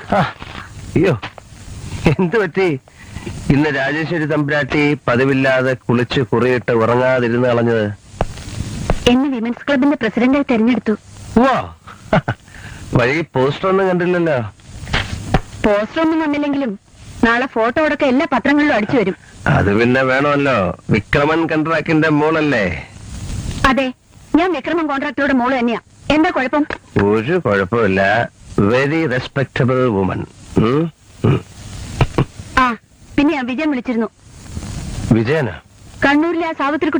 ആ, അയ്യോ എന്തു പറ്റി ഇന്ന് രാജേശ്വരി തമ്പുരാട്ടി പതിവില്ലാതെ കുളിച്ച് കുറിയിട്ട് ഉറങ്ങാതിരുന്ന് കളഞ്ഞത് എന്നെ വിമൻസ് ക്ലബിന്റെ പ്രസിഡന്റായി തെരഞ്ഞെടുത്തു വാ വഴി പോസ്റ്റർ ഒന്നും കണ്ടില്ലല്ലോ പോസ്റ്റർ ഒന്നും വന്നില്ലെങ്കിലും നാളെ ഫോട്ടോ അടക്കം എല്ലാ പത്രങ്ങളിലും അടിച്ചു വരും അത് പിന്നെ വേണമല്ലോ വിക്രമൻ കൺട്രാക്ടിന്റെ മോളല്ലേ അതെ ഞാൻ വിക്രമൻ കോൺട്രാക്ടറുടെ മോള് തന്നെയാ എന്താ കുഴപ്പം ഒരു കുഴപ്പമില്ല വെരി റെസ്പെക്ടബിൾ വുമൻ ആ പിന്നെ ഞാൻ വിജയം വിളിച്ചിരുന്നു വിജയന കണ്ണൂരിലെ ആ സാവിത്രി